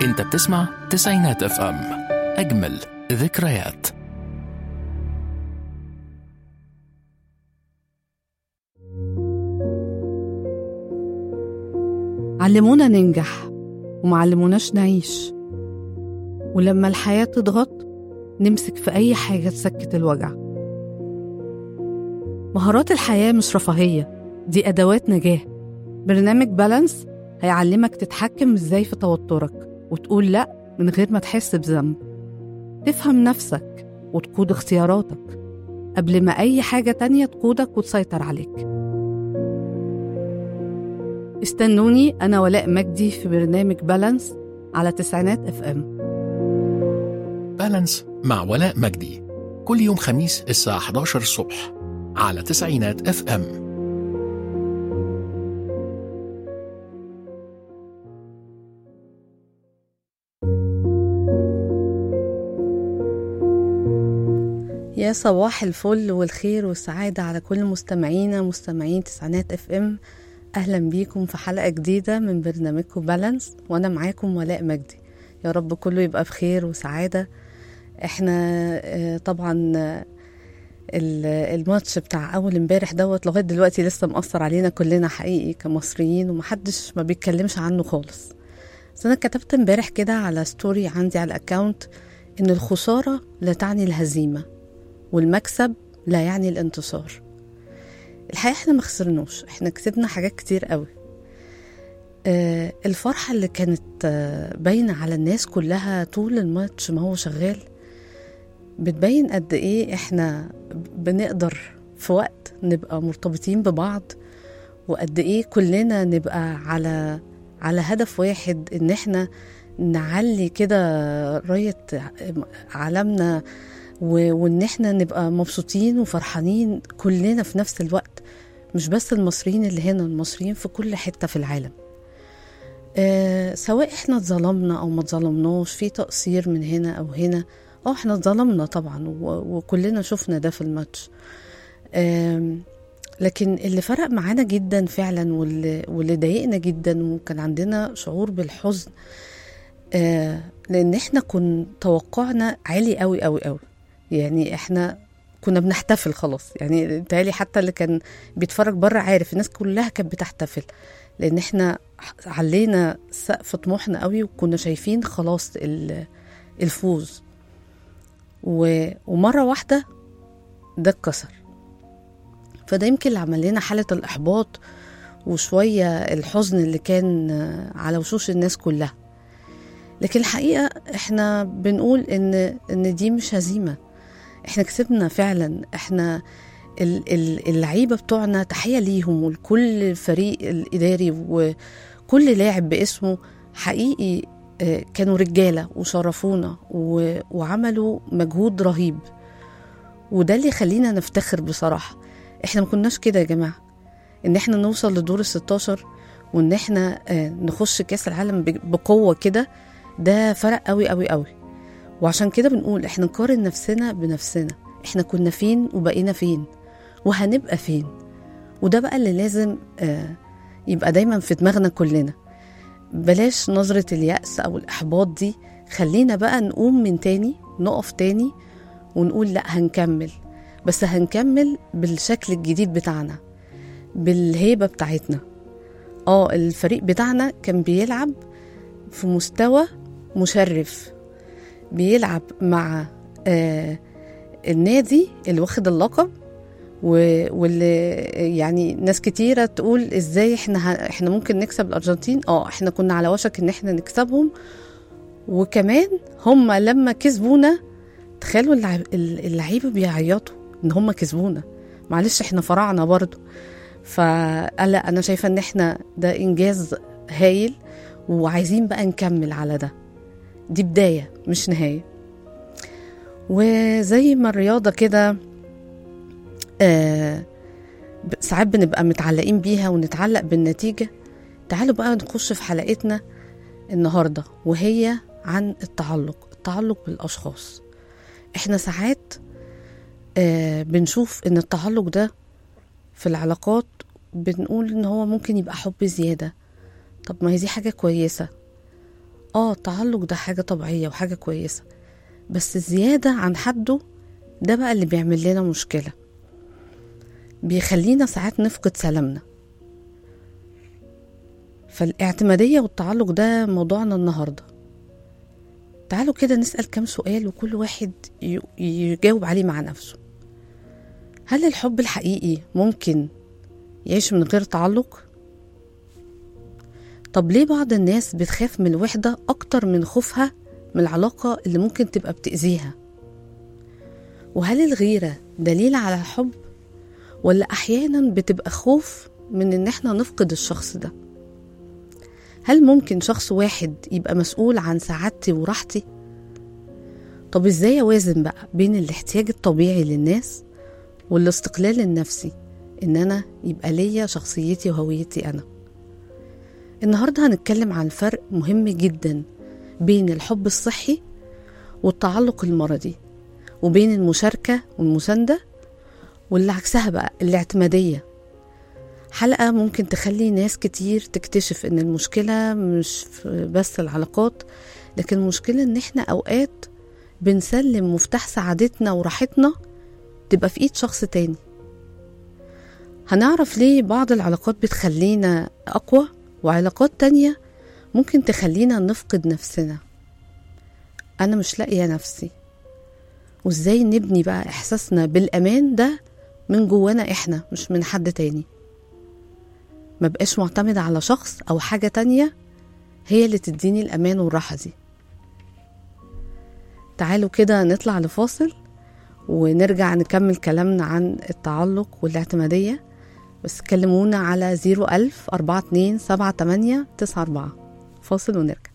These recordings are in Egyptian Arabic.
انت بتسمع تسعينات اف ام اجمل ذكريات علمونا ننجح ومعلموناش نعيش ولما الحياة تضغط نمسك في أي حاجة تسكت الوجع مهارات الحياة مش رفاهية دي أدوات نجاة برنامج بالانس هيعلمك تتحكم ازاي في توترك وتقول لأ من غير ما تحس بذنب تفهم نفسك وتقود اختياراتك قبل ما أي حاجة تانية تقودك وتسيطر عليك استنوني أنا ولاء مجدي في برنامج بالانس على تسعينات اف ام بالانس مع ولاء مجدي كل يوم خميس الساعة 11 الصبح على تسعينات اف ام يا صباح الفل والخير والسعادة على كل مستمعينا مستمعين تسعينات اف ام اهلا بيكم في حلقة جديدة من برنامجكم بالانس وانا معاكم ولاء مجدي يا رب كله يبقى بخير وسعادة احنا آه، طبعا آه، ال- الماتش بتاع اول امبارح دوت لغايه دلوقتي لسه مأثر علينا كلنا حقيقي كمصريين ومحدش ما بيتكلمش عنه خالص بس انا كتبت امبارح كده على ستوري عندي على الاكاونت ان الخساره لا تعني الهزيمه والمكسب لا يعني الانتصار الحقيقه احنا ما خسرناش احنا كسبنا حاجات كتير قوي آه الفرحه اللي كانت آه باينه على الناس كلها طول الماتش ما هو شغال بتبين قد ايه احنا بنقدر في وقت نبقى مرتبطين ببعض وقد ايه كلنا نبقى على على هدف واحد ان احنا نعلي كده راية عالمنا و- وان احنا نبقى مبسوطين وفرحانين كلنا في نفس الوقت مش بس المصريين اللي هنا المصريين في كل حتة في العالم آه سواء احنا اتظلمنا او ما اتظلمناش في تقصير من هنا او هنا اه احنا اتظلمنا طبعا و- وكلنا شفنا ده في الماتش آم، لكن اللي فرق معانا جدا فعلا واللي, واللي ضايقنا جدا وكان عندنا شعور بالحزن آه لان احنا كن توقعنا عالي قوي قوي قوي يعني احنا كنا بنحتفل خلاص يعني بيتهيألي حتى اللي كان بيتفرج بره عارف الناس كلها كانت بتحتفل لان احنا علينا سقف طموحنا قوي وكنا شايفين خلاص ال- الفوز و... ومره واحده ده اتكسر فده يمكن اللي عمل لنا حاله الاحباط وشويه الحزن اللي كان على وشوش الناس كلها لكن الحقيقه احنا بنقول ان ان دي مش هزيمه احنا كسبنا فعلا احنا ال- ال- اللعيبه بتوعنا تحيه ليهم ولكل الفريق الاداري وكل لاعب باسمه حقيقي آه، كانوا رجاله وشرفونا و- وعملوا مجهود رهيب وده اللي يخلينا نفتخر بصراحه احنا ما كناش كده يا جماعه ان احنا نوصل لدور ال 16 وان احنا آه، نخش كاس العالم ب- بقوه كده ده فرق قوي قوي قوي وعشان كده بنقول احنا نقارن نفسنا بنفسنا احنا كنا فين وبقينا فين وهنبقى فين وده بقى اللي لازم آه، يبقى دايما في دماغنا كلنا بلاش نظرة اليأس أو الإحباط دي خلينا بقى نقوم من تاني نقف تاني ونقول لا هنكمل بس هنكمل بالشكل الجديد بتاعنا بالهيبة بتاعتنا اه الفريق بتاعنا كان بيلعب في مستوى مشرف بيلعب مع آه النادي اللي واخد اللقب و- واللي يعني ناس كتيرة تقول ازاي احنا ه- احنا ممكن نكسب الارجنتين اه احنا كنا على وشك ان احنا نكسبهم وكمان هم لما كسبونا تخيلوا اللعب- اللعيبه بيعيطوا ان هم كسبونا معلش احنا فرعنا برضو فلا انا شايفه ان احنا ده انجاز هايل وعايزين بقى نكمل على ده دي بدايه مش نهايه وزي ما الرياضه كده آه ب- ساعات بنبقى متعلقين بيها ونتعلق بالنتيجه تعالوا بقى نخش في حلقتنا النهارده وهي عن التعلق التعلق بالاشخاص احنا ساعات آه بنشوف ان التعلق ده في العلاقات بنقول ان هو ممكن يبقى حب زياده طب ما هي دي حاجه كويسه اه التعلق ده حاجة طبيعية وحاجة كويسة بس الزيادة عن حده ده بقى اللي بيعمل لنا مشكلة بيخلينا ساعات نفقد سلامنا فالاعتمادية والتعلق ده موضوعنا النهاردة تعالوا كده نسأل كام سؤال وكل واحد ي- يجاوب عليه مع نفسه هل الحب الحقيقي ممكن يعيش من غير تعلق؟ طب ليه بعض الناس بتخاف من الوحدة أكتر من خوفها من العلاقة اللي ممكن تبقى بتأذيها؟ وهل الغيرة دليل على الحب؟ ولا أحيانا بتبقى خوف من إن احنا نفقد الشخص ده؟ هل ممكن شخص واحد يبقى مسؤول عن سعادتي وراحتي؟ طب ازاي اوازن بقى بين الاحتياج الطبيعي للناس والاستقلال النفسي ان انا يبقى ليا شخصيتي وهويتي انا النهارده هنتكلم عن فرق مهم جدا بين الحب الصحي والتعلق المرضي وبين المشاركة والمساندة واللي عكسها بقى الاعتمادية حلقة ممكن تخلي ناس كتير تكتشف ان المشكلة مش في بس العلاقات لكن المشكلة ان احنا اوقات بنسلم مفتاح سعادتنا وراحتنا تبقى في ايد شخص تاني هنعرف ليه بعض العلاقات بتخلينا اقوى وعلاقات تانية ممكن تخلينا نفقد نفسنا انا مش لاقية نفسي وازاي نبني بقى احساسنا بالامان ده من جوانا احنا مش من حد تاني ما بقاش معتمدة على شخص أو حاجة تانية هي اللي تديني الأمان والراحة دي تعالوا كده نطلع لفاصل ونرجع نكمل كلامنا عن التعلق والاعتمادية بس كلمونا على زيرو ألف أربعة اتنين سبعة تمانية تسعة أربعة فاصل ونرجع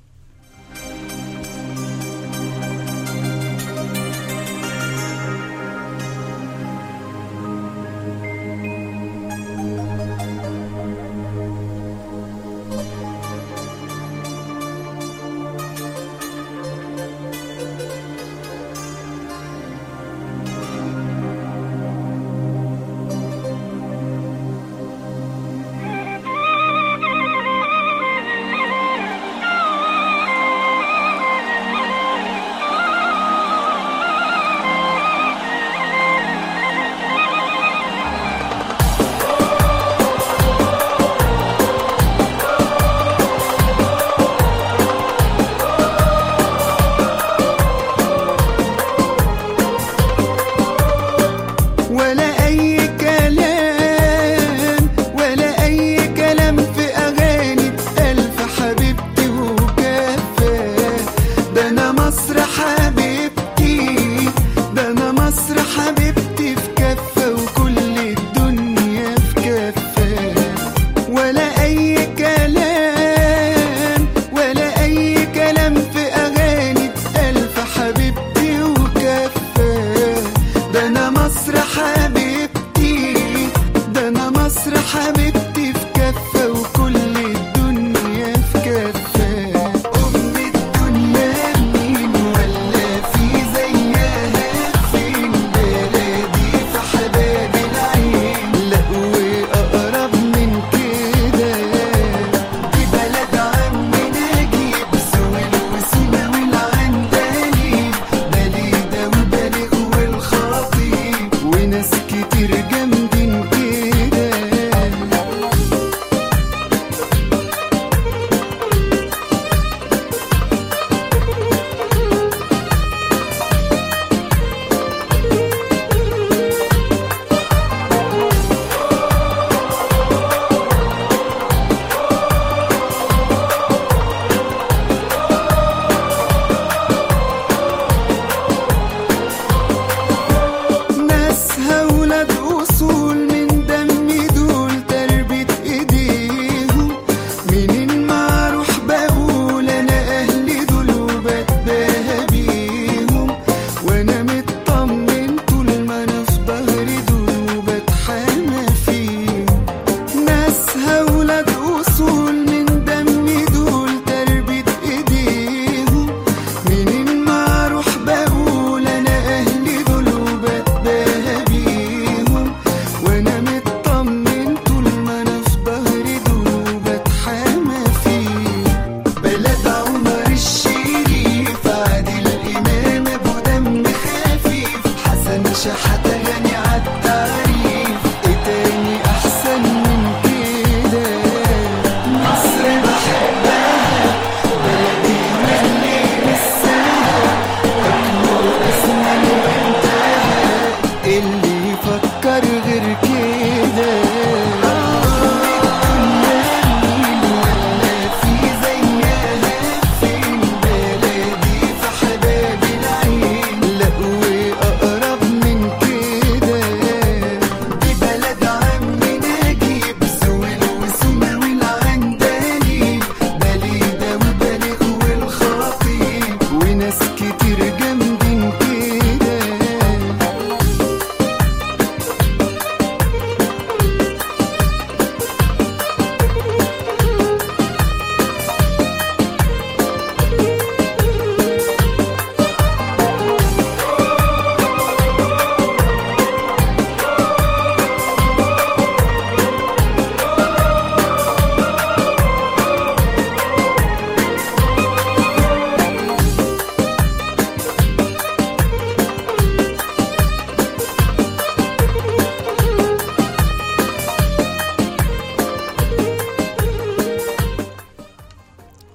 ولا أي كلام ولا أي كلام في أغاني ألف حبيبتي وكفى ده أنا مصر حبيبتي ده أنا مصر حبيبتي في كفة وكل الدنيا في كفة ولا أي كلام ولا أي كلام في أغاني ألف حبيبتي وكفى ده أنا مصر حبيبتي ده أنا مصر حبيبتي في كفة وكل الدنيا في كفة أم الدنيا مين ولا في زيها فين بلادي في حباب العين لا وأقرب من كده دي بلد عم نجيب سويل وسينا والعندليب بليدة وبليغ والخطيب وناس كتير جامدين كده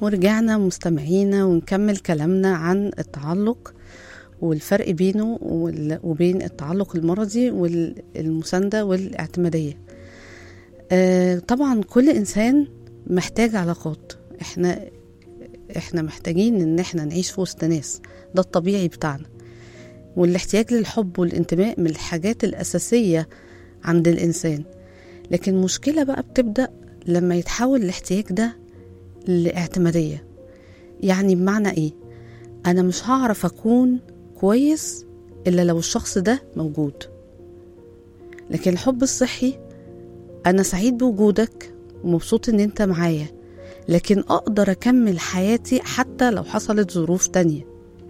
ورجعنا مستمعينا ونكمل كلامنا عن التعلق والفرق بينه وال- وبين التعلق المرضي والمساندة والاعتمادية آه، طبعا كل إنسان محتاج علاقات احنا احنا محتاجين ان احنا نعيش في وسط ناس ده الطبيعي بتاعنا والاحتياج للحب والانتماء من الحاجات الأساسية عند الإنسان لكن المشكلة بقى بتبدأ لما يتحول الاحتياج ده لاعتمادية يعني بمعنى ايه انا مش هعرف اكون كويس الا لو الشخص ده موجود لكن الحب الصحي انا سعيد بوجودك ومبسوط ان انت معايا لكن اقدر اكمل حياتي حتى لو حصلت ظروف تانية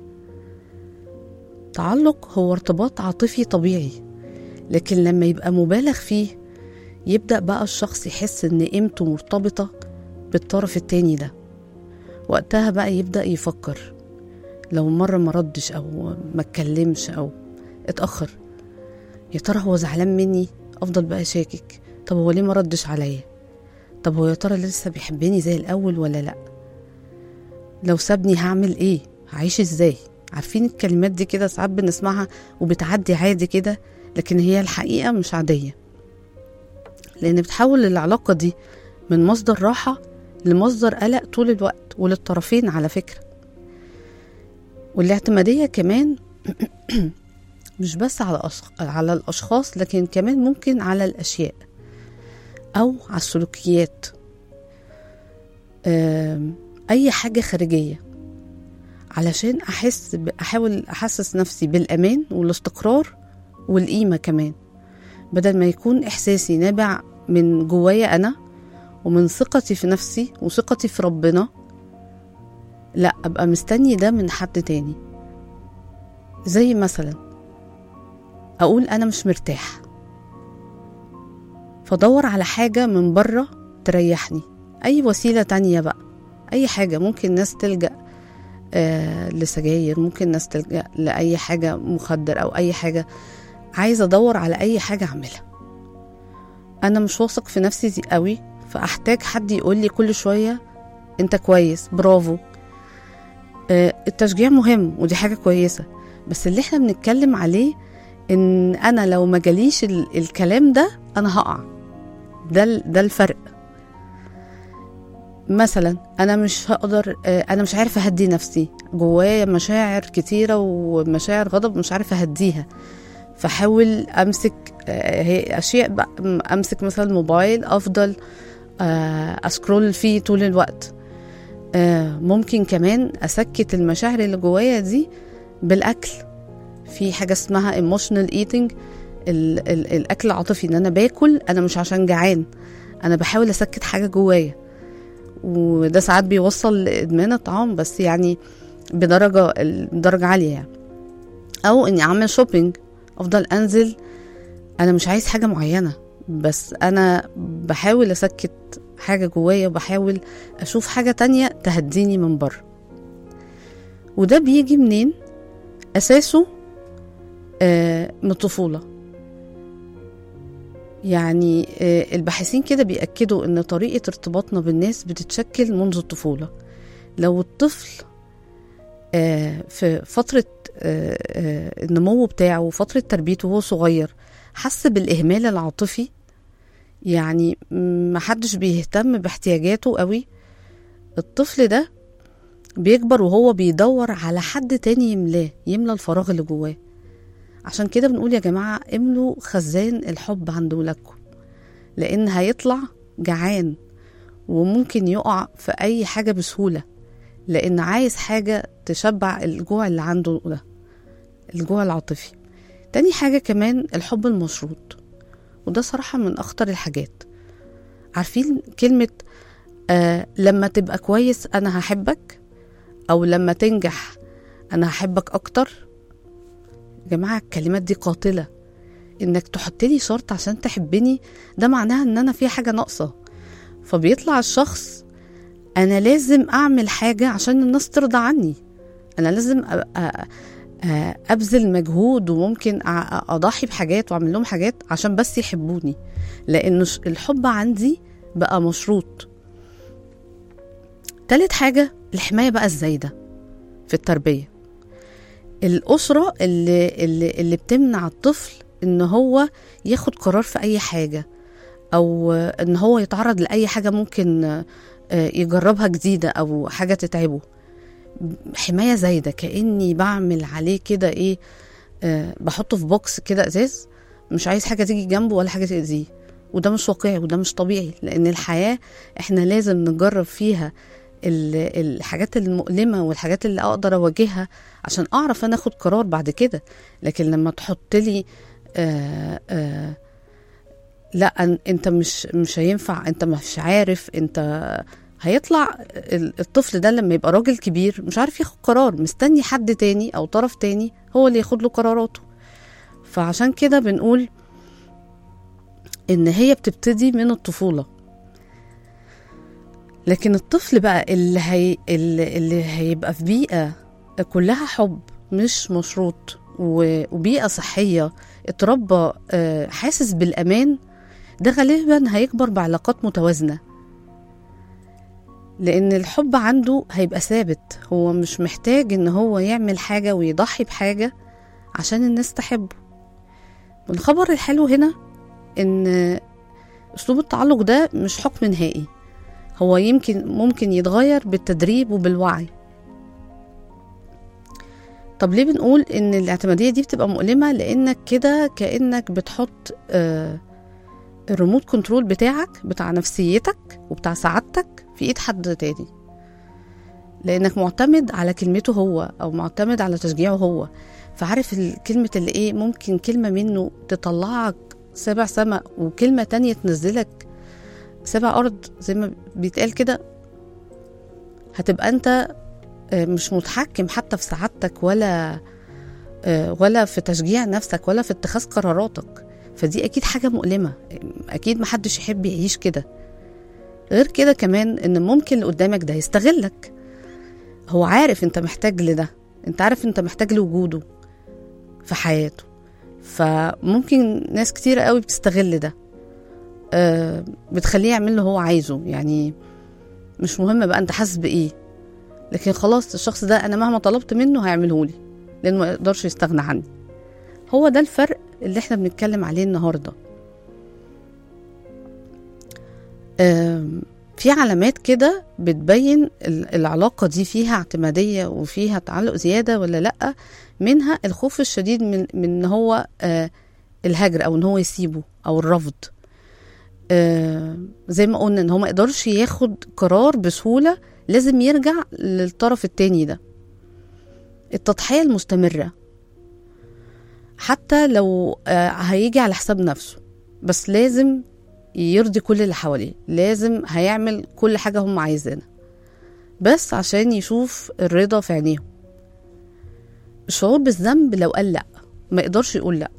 تعلق هو ارتباط عاطفي طبيعي لكن لما يبقى مبالغ فيه يبدأ بقى الشخص يحس ان قيمته مرتبطة بالطرف التاني ده وقتها بقى يبدأ يفكر لو مرة ما ردش أو ما اتكلمش أو اتأخر يا ترى هو زعلان مني أفضل بقى شاكك طب هو ليه ما ردش عليا طب هو يا ترى لسه بيحبني زي الأول ولا لأ لو سابني هعمل ايه هعيش ازاي عارفين الكلمات دي كده ساعات بنسمعها وبتعدي عادي كده لكن هي الحقيقة مش عادية لأن بتحول العلاقة دي من مصدر راحة لمصدر قلق طول الوقت وللطرفين على فكرة والاعتمادية كمان مش بس على أشخ... على الأشخاص لكن كمان ممكن على الأشياء أو على السلوكيات آم، أي حاجة خارجية علشان أحس ب... أحاول أحسس نفسي بالأمان والاستقرار والقيمة كمان بدل ما يكون إحساسي نابع من جوايا أنا ومن ثقتي في نفسي وثقتي في ربنا لا ابقى مستني ده من حد تاني زي مثلا اقول انا مش مرتاح فادور على حاجة من بره تريحني اي وسيلة تانية بقى اي حاجة ممكن ناس تلجأ آه لسجاير ممكن ناس تلجأ لأي حاجة مخدر أو أي حاجة عايزة أدور على أي حاجة أعملها أنا مش واثق في نفسي دي قوي فأحتاج حد يقول لي كل شوية أنت كويس برافو آه، التشجيع مهم ودي حاجة كويسة بس اللي احنا بنتكلم عليه ان انا لو ما جاليش ال- الكلام ده انا هقع ده ال- ده الفرق مثلا انا مش هقدر آه، انا مش عارفه اهدي نفسي جوايا مشاعر كتيره ومشاعر غضب مش عارفه اهديها فحاول امسك آه، هي اشياء بقى م- امسك مثلا موبايل افضل آه، اسكرول فيه طول الوقت آه، ممكن كمان اسكت المشاعر اللي جوايا دي بالاكل في حاجه اسمها emotional eating ال ال الاكل العاطفي ان انا باكل انا مش عشان جعان انا بحاول اسكت حاجه جوايا وده ساعات بيوصل لادمان الطعام بس يعني بدرجه بدرجه عاليه يعني او اني اعمل شوبينج افضل انزل انا مش عايز حاجه معينه بس انا بحاول اسكت حاجه جوايا وبحاول اشوف حاجه تانية تهديني من بره وده بيجي منين اساسه آه من الطفوله يعني آه الباحثين كده بيأكدوا ان طريقه ارتباطنا بالناس بتتشكل منذ الطفوله لو الطفل آه في فتره آه آه النمو بتاعه وفتره تربيته وهو صغير حس بالاهمال العاطفي يعني محدش بيهتم باحتياجاته قوي الطفل ده بيكبر وهو بيدور على حد تاني يملاه يملى الفراغ اللي جواه عشان كده بنقول يا جماعة املوا خزان الحب عند ولادكم لأن هيطلع جعان وممكن يقع في أي حاجة بسهولة لأن عايز حاجة تشبع الجوع اللي عنده ده الجوع العاطفي تاني حاجة كمان الحب المشروط وده صراحة من أخطر الحاجات عارفين كلمة آه لما تبقى كويس أنا هحبك أو لما تنجح أنا هحبك أكتر يا جماعة الكلمات دي قاتلة إنك تحط لي شرط عشان تحبني ده معناها إن أنا في حاجة ناقصة فبيطلع الشخص أنا لازم أعمل حاجة عشان الناس ترضى عني أنا لازم أبقى ابذل مجهود وممكن اضحي بحاجات واعمل لهم حاجات عشان بس يحبوني لان الحب عندي بقى مشروط تالت حاجة الحماية بقى الزايدة في التربية الأسرة اللي, اللي, اللي بتمنع الطفل إن هو ياخد قرار في أي حاجة أو إن هو يتعرض لأي حاجة ممكن آه، يجربها جديدة أو حاجة تتعبه حماية زايدة كأني بعمل عليه كده إيه آه، بحطه في بوكس كده ازاز مش عايز حاجه تيجي جنبه ولا حاجه تاذيه وده مش واقعي وده مش طبيعي لان الحياه احنا لازم نجرب فيها ال- الحاجات المؤلمه والحاجات اللي اقدر اواجهها عشان اعرف انا اخد قرار بعد كده لكن لما تحط لي آه آه لا أن- انت مش مش هينفع انت مش عارف انت هيطلع ال- الطفل ده لما يبقى راجل كبير مش عارف ياخد قرار مستني حد تاني او طرف تاني هو اللي ياخد له قراراته فعشان كده بنقول ان هي بتبتدي من الطفولة لكن الطفل بقى اللي, هي اللي, اللي هيبقى في بيئة كلها حب مش مشروط و- وبيئة صحية اتربى آه، حاسس بالأمان ده غالبا هيكبر بعلاقات متوازنة لأن الحب عنده هيبقى ثابت هو مش محتاج إن هو يعمل حاجة ويضحي بحاجة عشان الناس تحبه والخبر الحلو هنا إن أسلوب التعلق ده مش حكم نهائي هو يمكن ممكن يتغير بالتدريب وبالوعي طب ليه بنقول ان الاعتمادية دي بتبقى مؤلمة لانك كده كأنك بتحط آه الريموت كنترول بتاعك بتاع نفسيتك وبتاع سعادتك في ايد حد تاني لانك معتمد على كلمته هو او معتمد على تشجيعه هو فعارف الكلمة اللي ايه ممكن كلمة منه تطلعك سبع سما وكلمة تانية تنزلك سبع أرض زي ما بيتقال كده هتبقى أنت آه، مش متحكم حتى في سعادتك ولا آه، ولا في تشجيع نفسك ولا في اتخاذ قراراتك فدي أكيد حاجة مؤلمة أكيد محدش يحب يعيش كده غير كده كمان إن ممكن اللي قدامك ده يستغلك هو عارف أنت محتاج لده أنت عارف أنت محتاج لوجوده في حياته فممكن ناس كتيرة قوي بتستغل ده آه، بتخليه يعمل اللي هو عايزه يعني مش مهم بقى انت حاسس بايه لكن خلاص الشخص ده انا مهما طلبت منه هيعمله لي لانه ما يقدرش يستغنى عني هو ده الفرق اللي احنا بنتكلم عليه النهارده آم، في علامات كده بتبين ال- العلاقة دي فيها اعتمادية وفيها تعلق زيادة ولا لأ منها الخوف الشديد من من ان هو آه، الهجر او ان هو يسيبه او الرفض آه، زي ما قلنا ان هو ما يقدرش ياخد قرار بسهولة لازم يرجع للطرف التاني ده التضحية المستمرة حتى لو آه، هيجي على حساب نفسه بس لازم يرضي كل اللي حواليه لازم هيعمل كل حاجة هم عايزينها بس عشان يشوف الرضا في عينيهم الشعور بالذنب لو قال لأ ما يقدرش يقول لأ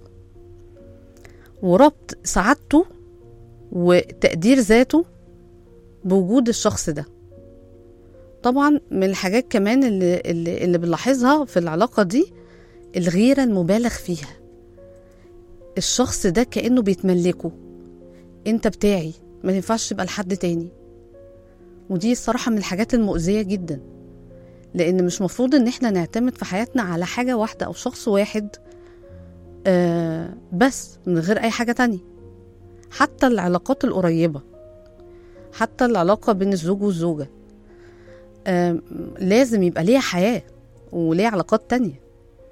وربط سعادته وتقدير ذاته بوجود الشخص ده طبعا من الحاجات كمان اللي, اللي, اللي بنلاحظها في العلاقة دي الغيرة المبالغ فيها الشخص ده كأنه بيتملكه انت بتاعي ما ينفعش تبقى لحد تاني ودي الصراحة من الحاجات المؤذية جدا لأن مش مفروض إن احنا نعتمد في حياتنا على حاجة واحدة أو شخص واحد آه بس من غير أي حاجة تانية حتى العلاقات القريبة حتى العلاقة بين الزوج والزوجة آه لازم يبقى ليها حياة وليها علاقات تانية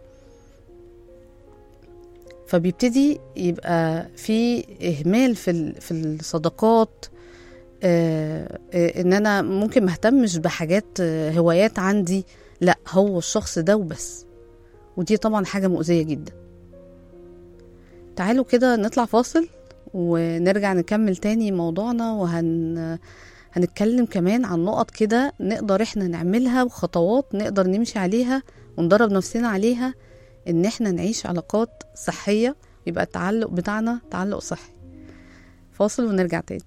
فبيبتدي يبقى في إهمال في ال- في الصداقات آه، آه، ان انا ممكن ما اهتمش بحاجات آه، هوايات عندي لا هو الشخص ده وبس ودي طبعا حاجة مؤذية جدا تعالوا كده نطلع فاصل ونرجع نكمل تاني موضوعنا وهن هنتكلم كمان عن نقط كده نقدر احنا نعملها وخطوات نقدر نمشي عليها وندرب نفسنا عليها ان احنا نعيش علاقات صحية يبقى التعلق بتاعنا تعلق صحي فاصل ونرجع تاني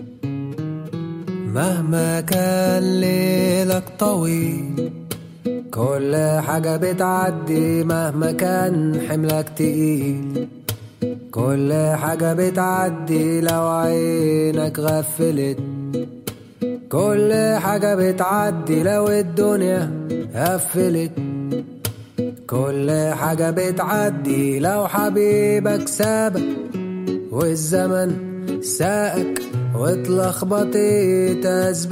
مهما كان ليلك طويل كل حاجة بتعدي مهما كان حملك تقيل كل حاجة بتعدي لو عينك غفلت كل حاجة بتعدي لو الدنيا قفلت كل حاجة بتعدي لو حبيبك سابك والزمن ساقك واتلخبطت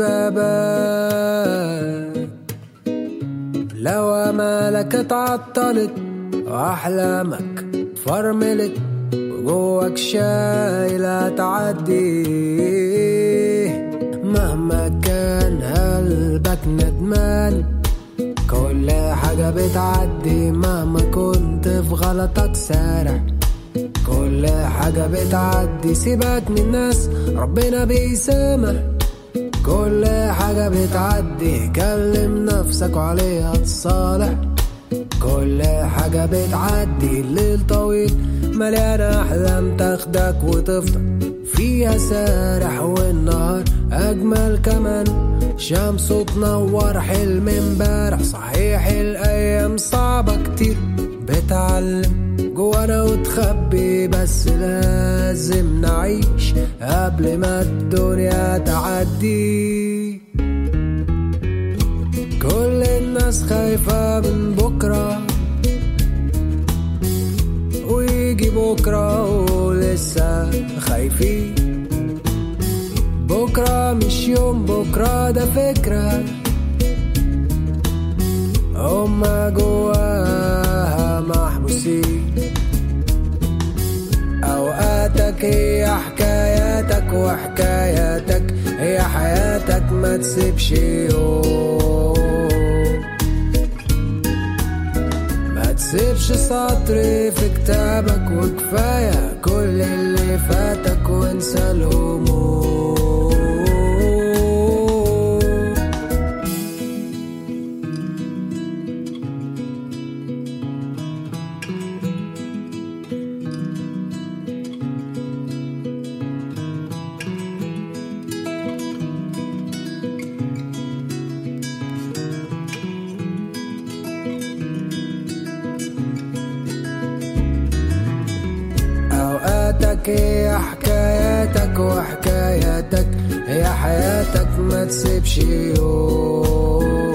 أسبابك لو أمالك اتعطلت وأحلامك فرملت وجواك شايلة تعدي مهما كان قلبك ندمان كل حاجة بتعدي مهما كنت في غلطك سارع كل حاجة بتعدي سيبك من الناس ربنا بيسامح كل حاجة بتعدي كلم نفسك وعليها تصالح كل حاجة بتعدي الليل طويل مليانة أحلام تاخدك وتفضل فيها سارح والنهار أجمل كمان شمس تنور حلم امبارح صحيح الأيام صعبة كتير بتعلم جوانا وتخبي بس لازم نعيش قبل ما الدنيا تعدي كل الناس خايفة من بكرة ويجي بكرة ولسه خايفين بكرة مش يوم بكرة ده فكرة هما جواها محبوسين أوقاتك هي حكاياتك وحكاياتك هي حياتك ما تسيبش يوم ما تسيبش سطر في كتابك وكفاية كل اللي فاتك وانسى الهموم أوقاتك هي حكاياتك وحكاياتك هي حياتك ما تسيبش يوم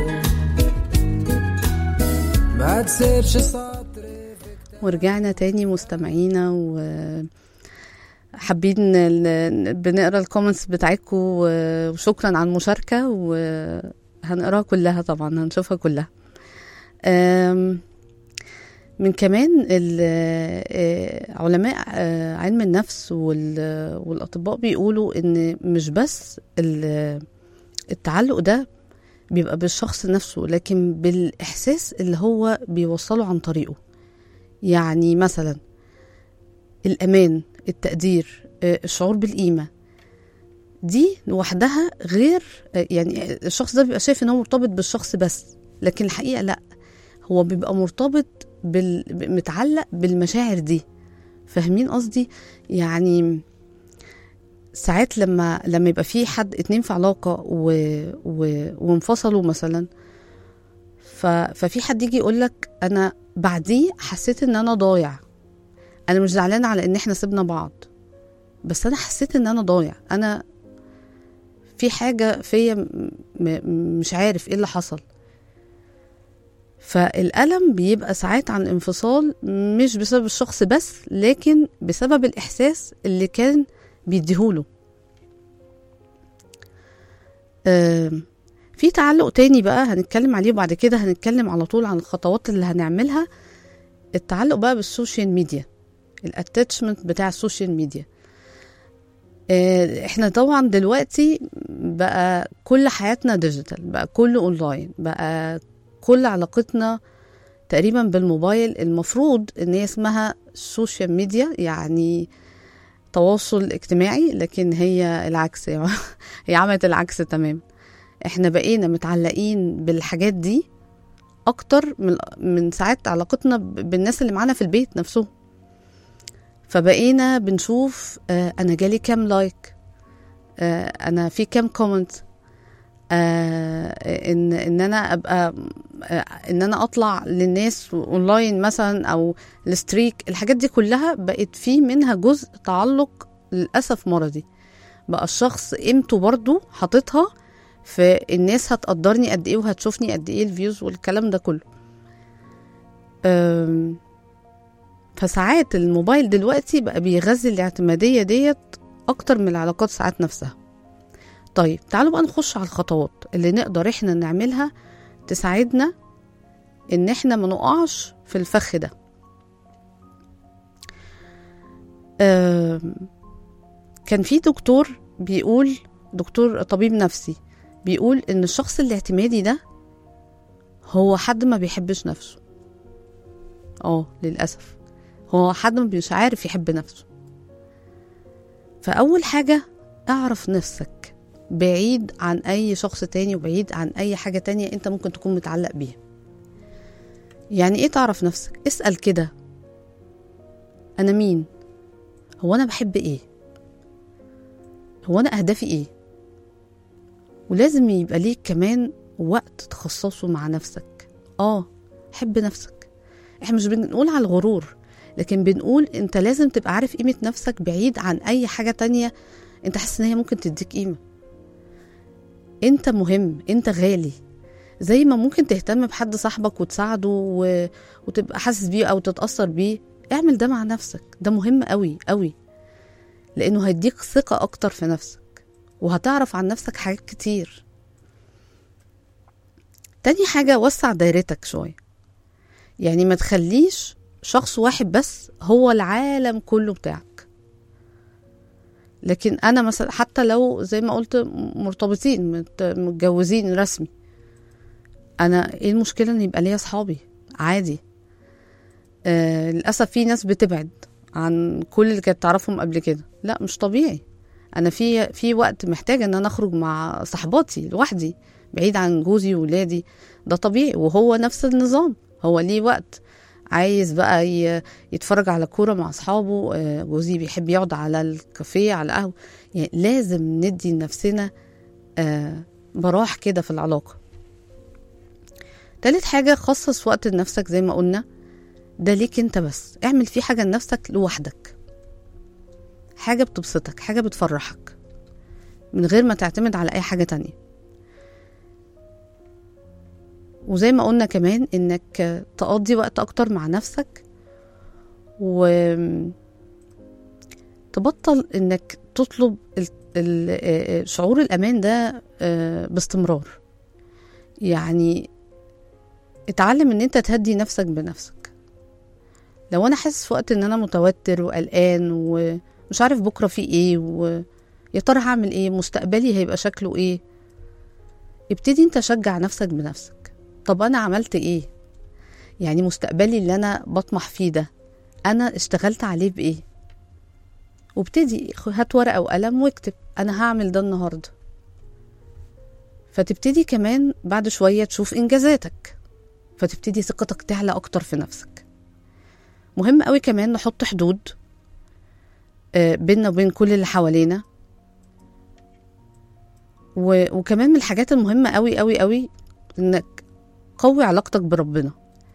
ما تسيبش سطر ورجعنا تاني مستمعينا و حابين ال- بنقرا الكومنتس بتاعتكم وشكرا على المشاركه وهنقراها كلها طبعا هنشوفها كلها أم، من كمان ال- آه، علماء آه، علم النفس وال- والاطباء بيقولوا ان مش بس ال- التعلق ده بيبقى بالشخص نفسه لكن بالاحساس اللي هو بيوصله عن طريقه يعني مثلا الامان التقدير آه، الشعور بالقيمه دي لوحدها غير آه، يعني الشخص ده بيبقى شايف ان هو مرتبط بالشخص بس لكن الحقيقه لا هو بيبقى مرتبط بال... متعلق بالمشاعر دي فاهمين قصدي يعني ساعات لما لما يبقى في حد اتنين في علاقة و... و... وانفصلوا مثلا ف... ففي حد يجي يقولك انا بعديه حسيت ان انا ضايع انا مش زعلانة على ان احنا سيبنا بعض بس انا حسيت ان انا ضايع انا في حاجة فيا م... م... مش عارف ايه اللي حصل فالألم بيبقى ساعات عن انفصال مش بسبب الشخص بس لكن بسبب الإحساس اللي كان بيديهوله آم، في تعلق تاني بقى هنتكلم عليه وبعد كده هنتكلم على طول عن الخطوات اللي هنعملها التعلق بقى بالسوشيال ميديا الاتاتشمنت بتاع السوشيال ميديا آه، احنا طبعا دلوقتي بقى كل حياتنا ديجيتال بقى كله اونلاين بقى كل علاقتنا تقريبا بالموبايل المفروض ان هي اسمها سوشيال ميديا يعني تواصل اجتماعي لكن هي العكس هي عملت العكس تمام احنا بقينا متعلقين بالحاجات دي اكتر من من ساعات علاقتنا ب- بالناس اللي معانا في البيت نفسهم فبقينا بنشوف آه، انا جالي كام لايك آه، انا في كام كومنت آه ان ان انا ابقى آه ان انا اطلع للناس اونلاين مثلا او الستريك الحاجات دي كلها بقت في منها جزء تعلق للاسف مرضي بقى الشخص قيمته برضو حاططها في الناس هتقدرني قد ايه وهتشوفني قد ايه الفيوز والكلام ده كله أم، فساعات الموبايل دلوقتي بقى بيغذي الاعتمادية ديت أكتر من العلاقات ساعات نفسها طيب تعالوا بقى نخش على الخطوات اللي نقدر احنا نعملها تساعدنا ان احنا ما نقعش في الفخ ده أم، كان في دكتور بيقول دكتور طبيب نفسي بيقول ان الشخص الاعتمادي ده هو حد ما بيحبش نفسه اه للاسف هو حد مش عارف يحب نفسه فاول حاجه اعرف نفسك بعيد عن اي شخص تاني وبعيد عن اي حاجه تانية انت ممكن تكون متعلق بيها يعني ايه تعرف نفسك اسال كده انا مين هو انا بحب ايه هو انا اهدافي ايه ولازم يبقى ليك كمان وقت تخصصه مع نفسك اه حب نفسك احنا مش بنقول على الغرور لكن بنقول انت لازم تبقى عارف قيمة نفسك بعيد عن اي حاجة تانية انت حاسس ان هي ممكن تديك قيمة انت مهم انت غالي زي ما ممكن تهتم بحد صاحبك وتساعده و... وتبقى حاسس بيه او تتأثر بيه اعمل ده مع نفسك ده مهم قوي قوي لانه هيديك ثقة اكتر في نفسك وهتعرف عن نفسك حاجات كتير تاني حاجة وسع دايرتك شوية يعني ما تخليش شخص واحد بس هو العالم كله بتاعك لكن انا مثلا حتى لو زي ما قلت مرتبطين مت- متجوزين رسمي انا ايه المشكله ان يبقى ليا اصحابي عادي آه للاسف في ناس بتبعد عن كل اللي كانت تعرفهم قبل كده لا مش طبيعي انا في في وقت محتاجه ان انا اخرج مع صحباتي لوحدي بعيد عن جوزي وولادي ده طبيعي وهو نفس النظام هو ليه وقت عايز بقى ي- يتفرج على كوره مع اصحابه آه، جوزي بيحب يقعد على الكافيه على قهوه يعني لازم ندي لنفسنا آه، براح كده في العلاقه تالت حاجه خصص وقت لنفسك زي ما قلنا ده ليك انت بس اعمل فيه حاجه لنفسك لوحدك حاجه بتبسطك حاجه بتفرحك من غير ما تعتمد على اي حاجه تانية وزي ما قلنا كمان انك تقضي وقت اكتر مع نفسك و تبطل انك تطلب ال- ال- آه، شعور الامان ده آه، باستمرار يعني اتعلم ان انت تهدي نفسك بنفسك لو انا حاسس في وقت ان انا متوتر وقلقان ومش عارف بكره في ايه ويا ترى هعمل ايه مستقبلي هيبقى شكله ايه ابتدي انت شجع نفسك بنفسك طب انا عملت ايه يعني مستقبلي اللي انا بطمح فيه ده انا اشتغلت عليه بايه وابتدي هات ورقه وقلم واكتب انا هعمل ده النهارده فتبتدي كمان بعد شويه تشوف انجازاتك فتبتدي ثقتك تعلى اكتر في نفسك مهم قوي كمان نحط حدود آه، بيننا وبين كل اللي حوالينا و- وكمان من الحاجات المهمة قوي قوي قوي انك قوي علاقتك بربنا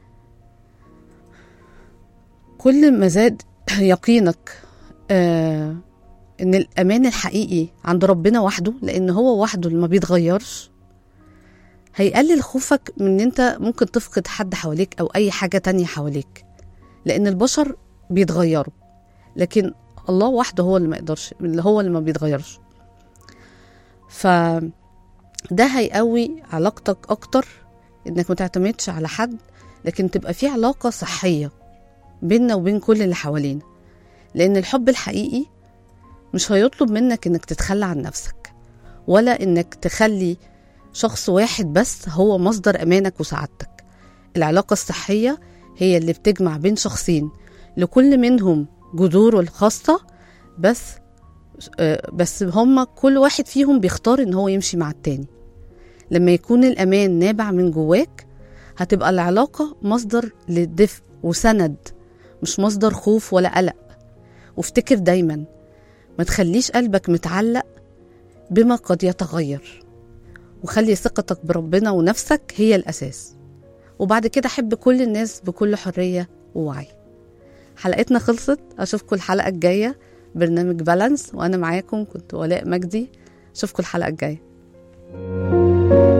كل ما زاد يقينك آه ان الامان الحقيقي عند ربنا وحده لان هو وحده اللي ما بيتغيرش هيقلل خوفك من ان انت ممكن تفقد حد حواليك او اي حاجة تانية حواليك لان البشر بيتغيروا لكن الله وحده هو اللي ما يقدرش اللي هو اللي ما بيتغيرش ف ده هيقوي علاقتك اكتر انك ما تعتمدش على حد لكن تبقى في علاقة صحية بيننا وبين كل اللي حوالينا لان الحب الحقيقي مش هيطلب منك انك تتخلى عن نفسك ولا انك تخلي شخص واحد بس هو مصدر امانك وسعادتك العلاقة الصحية هي اللي بتجمع بين شخصين لكل منهم جذوره الخاصة بس آه، بس هما كل واحد فيهم بيختار ان هو يمشي مع التاني لما يكون الامان نابع من جواك هتبقى العلاقة مصدر للدفء وسند مش مصدر خوف ولا قلق وافتكر دايما ما تخليش قلبك متعلق بما قد يتغير وخلي ثقتك بربنا ونفسك هي الأساس وبعد كده حب كل الناس بكل حرية ووعي حلقتنا خلصت أشوفكم الحلقة الجاية برنامج بالانس وأنا معاكم كنت ولاء مجدي أشوفكم الحلقة الجاية